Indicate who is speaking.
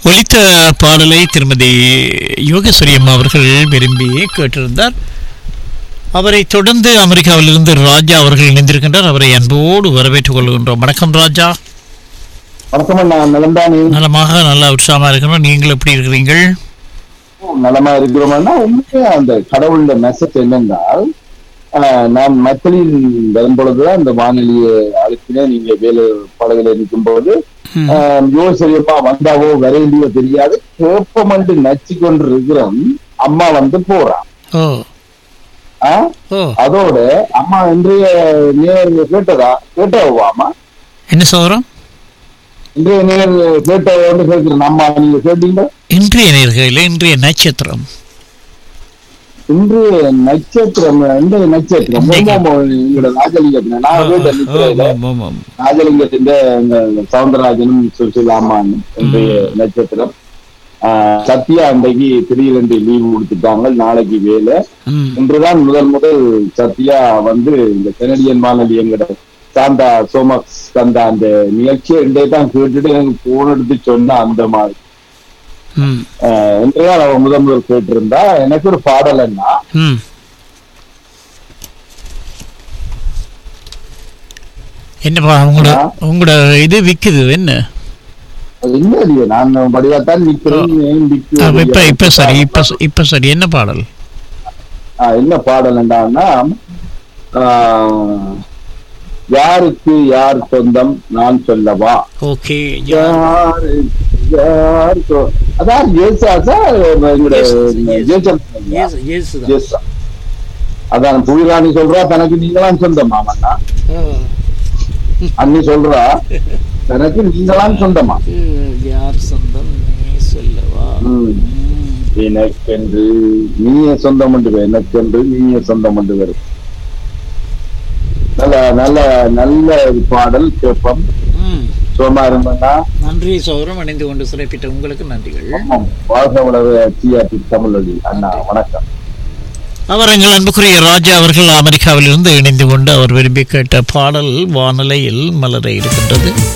Speaker 1: ஒலித்த பாடலை திருமதி யோகேஸ்வரி அம்மா அவர்கள் விரும்பி கேட்டிருந்தார் அவரை தொடர்ந்து அமெரிக்காவிலிருந்து ராஜா அவர்கள் இணைந்திருக்கின்றார் அவரை அன்போடு வரவேற்றுக் கொள்கின்றோம் வணக்கம் ராஜா
Speaker 2: வணக்கம் அண்ணா நலம்தானே
Speaker 1: நலமாக நல்லா உற்சாகமா இருக்கிறோம் நீங்கள் எப்படி இருக்கிறீர்கள்
Speaker 2: நலமா இருக்கிறோம்னா உண்மையா அந்த கடவுளோட மெசேஜ் என்னென்றால் ஆஹ், நான் மக்களில் வரும் பொழுதுதான் இந்த வானொலியை அழுத்தினேன் நீங்க வேலை படகுல இருக்கும் போது
Speaker 1: ம்.
Speaker 2: யோசரியம்மா வந்தாவோ வரையிலையோ தெரியாது கேப்பமண்டு நச்சு கொண்டு இருக்கிறோம் அம்மா வந்து போறான்
Speaker 1: ஓ
Speaker 2: ஆ?
Speaker 1: ஓ
Speaker 2: அதோட அம்மா இன்றைய நேர் கேட்டதா கேட்டவா அம்மா
Speaker 1: என்ன சோரம்
Speaker 2: இன்றைய நேர் கேட்டவோன்னு கேட்கிறேன் அம்மா நீங்க கேட்டீங்க
Speaker 1: இன்றைய நேர்கையில் இன்றைய நட்சத்திரம்
Speaker 2: இன்று நட்சத்திரம் இன்றைய நட்சத்திரம்
Speaker 1: இன்றைக்கு.
Speaker 2: எங்களோட ராஜலிங்கத்தின நான் வீட்டை நிக்கிறேன்
Speaker 1: ஆமாம், ஆமாம்.
Speaker 2: ராஜலிங்கத்தின் சவுந்தரராஜனும் சுசிலாமான் இன்றைய நட்சத்திரம் ஆஹ், சத்யா அன்றைக்கு திடீரென்று லீவு கொடுத்துட்டாங்க நாளைக்கு வேலை
Speaker 1: ம்.
Speaker 2: இன்றுதான் முதல் முதல் சத்யா வந்து இந்த கனடியன் வானொலி எங்கட சாந்தா சோமக்ஸ் தந்த அந்த நிகழ்ச்சியை இன்றைய தான் கேட்டுட்டு எனக்கு போன் எடுத்து சொன்ன அந்த மாதிரி
Speaker 1: ம்.
Speaker 2: ஆஹ், இன்றைய அவன் முதல் முதல் கேட்டிருந்தா எனக்கு ஒரு பாடல் என்ன
Speaker 1: ம். என்னப்பா உங்களோட உங்களோட இது விக்குது என்ன
Speaker 2: அது என்ன இல்லையே நான் படியாத்தான் நிக்கிறேன் ஏன் நிக்கிறேன்
Speaker 1: ஆ, இப்ப இப்ப சரி இப்ப ச- இப்ப சரி என்ன பாடல்
Speaker 2: ஆ, என்ன பாடல் என்றான்னா யாருக்கு யார் சொந்தம் நான் சொல்லவா
Speaker 1: ஓகே
Speaker 2: யாரு யார் சொ- அதான் ஜேசாசா எங்களோட ஜேசன் ஜேசா அதான் புவிராணி சொல்றா தனக்கு நீங்களாம் சொந்தமா மண்ணா அண்ணி சொல்றா தனக்கு நீங்களாம் சொந்தமா
Speaker 1: யார் சொந்தம் நீ சொல்லவா
Speaker 2: ம். எனக்கென்று நீயே சொந்தம் என்று வே- எனக்கென்று நீயே சொந்தம் என்று வரும் நல்ல நல்ல நல்ல ஒரு பாடல் கேட்போம் சுகமா இருந்தா
Speaker 1: நன்றி சௌரம் அணிந்து கொண்டு சிறப்பிட்ட உங்களுக்கு நன்றிகள்
Speaker 2: வாழ்க உலக டிஆர்டி தமிழொலி அண்ணா வணக்கம்
Speaker 1: அவர் எங்கள் அன்புக்குரிய ராஜா அவர்கள் அமெரிக்காவிலிருந்து இணைந்து கொண்டு அவர் விரும்பி கேட்ட பாடல் வானலையில் மலர இருக்கின்றது